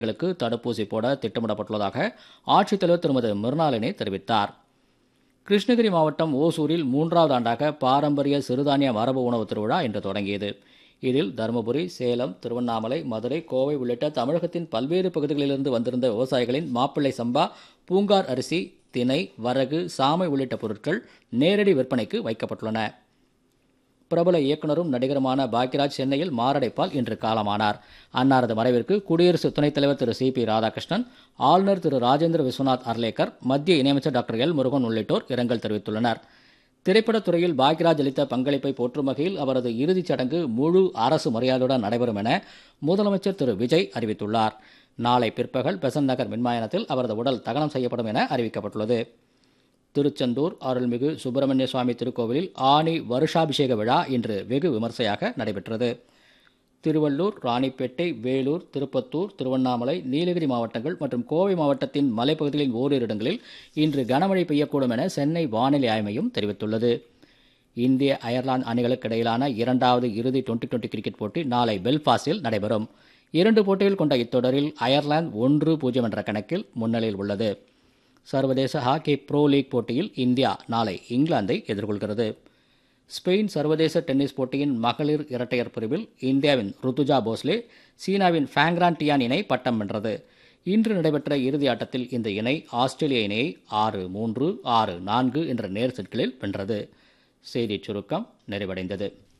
களுக்கு தடுப்பூசி போட திட்டமிடப்பட்டுள்ளதாக ஆட்சித்தலைவர் திருமதி மிர்னாலினி தெரிவித்தார் கிருஷ்ணகிரி மாவட்டம் ஓசூரில் மூன்றாவது ஆண்டாக பாரம்பரிய சிறுதானிய மரபு உணவு திருவிழா இன்று தொடங்கியது இதில் தருமபுரி சேலம் திருவண்ணாமலை மதுரை கோவை உள்ளிட்ட தமிழகத்தின் பல்வேறு பகுதிகளிலிருந்து வந்திருந்த விவசாயிகளின் மாப்பிள்ளை சம்பா பூங்கார் அரிசி தினை வரகு சாமை உள்ளிட்ட பொருட்கள் நேரடி விற்பனைக்கு வைக்கப்பட்டுள்ளன பிரபல இயக்குனரும் நடிகருமான பாக்யராஜ் சென்னையில் மாரடைப்பால் இன்று காலமானார் அன்னாரது மறைவிற்கு குடியரசு துணைத் தலைவர் திரு சி பி ராதாகிருஷ்ணன் ஆளுநர் திரு ராஜேந்திர விஸ்வநாத் அர்லேக்கர் மத்திய இணையமைச்சர் டாக்டர் எல் முருகன் உள்ளிட்டோர் இரங்கல் தெரிவித்துள்ளனர் திரைப்படத் துறையில் பாக்யராஜ் அளித்த பங்களிப்பை போற்றும் வகையில் அவரது இறுதிச் சடங்கு முழு அரசு மரியாதையுடன் நடைபெறும் என முதலமைச்சர் திரு விஜய் அறிவித்துள்ளார் நாளை பிற்பகல் பெசன் நகர் மின்மயானத்தில் அவரது உடல் தகனம் செய்யப்படும் என அறிவிக்கப்பட்டுள்ளது திருச்செந்தூர் அருள்மிகு சுப்பிரமணிய சுவாமி திருக்கோவிலில் ஆணி வருஷாபிஷேக விழா இன்று வெகு விமர்சையாக நடைபெற்றது திருவள்ளூர் ராணிப்பேட்டை வேலூர் திருப்பத்தூர் திருவண்ணாமலை நீலகிரி மாவட்டங்கள் மற்றும் கோவை மாவட்டத்தின் மலைப்பகுதிகளின் ஓரிரு இடங்களில் இன்று கனமழை பெய்யக்கூடும் என சென்னை வானிலை ஆய்வு மையம் தெரிவித்துள்ளது இந்திய அயர்லாந்து அணிகளுக்கு இடையிலான இரண்டாவது இறுதி டுவெண்டி டுவெண்டி கிரிக்கெட் போட்டி நாளை பெல்பாஸ்டில் நடைபெறும் இரண்டு போட்டிகள் கொண்ட இத்தொடரில் அயர்லாந்து ஒன்று பூஜ்ஜியம் என்ற கணக்கில் முன்னிலையில் உள்ளது சர்வதேச ஹாக்கி ப்ரோ லீக் போட்டியில் இந்தியா நாளை இங்கிலாந்தை எதிர்கொள்கிறது ஸ்பெயின் சர்வதேச டென்னிஸ் போட்டியின் மகளிர் இரட்டையர் பிரிவில் இந்தியாவின் ருத்துஜா போஸ்லே சீனாவின் ஃபேங்ரான் டியான் இணை பட்டம் வென்றது இன்று நடைபெற்ற இறுதி ஆட்டத்தில் இந்த இணை ஆஸ்திரேலிய இணையை ஆறு மூன்று ஆறு நான்கு என்ற நேர் செட்களில் வென்றது செய்திச் சுருக்கம் நிறைவடைந்தது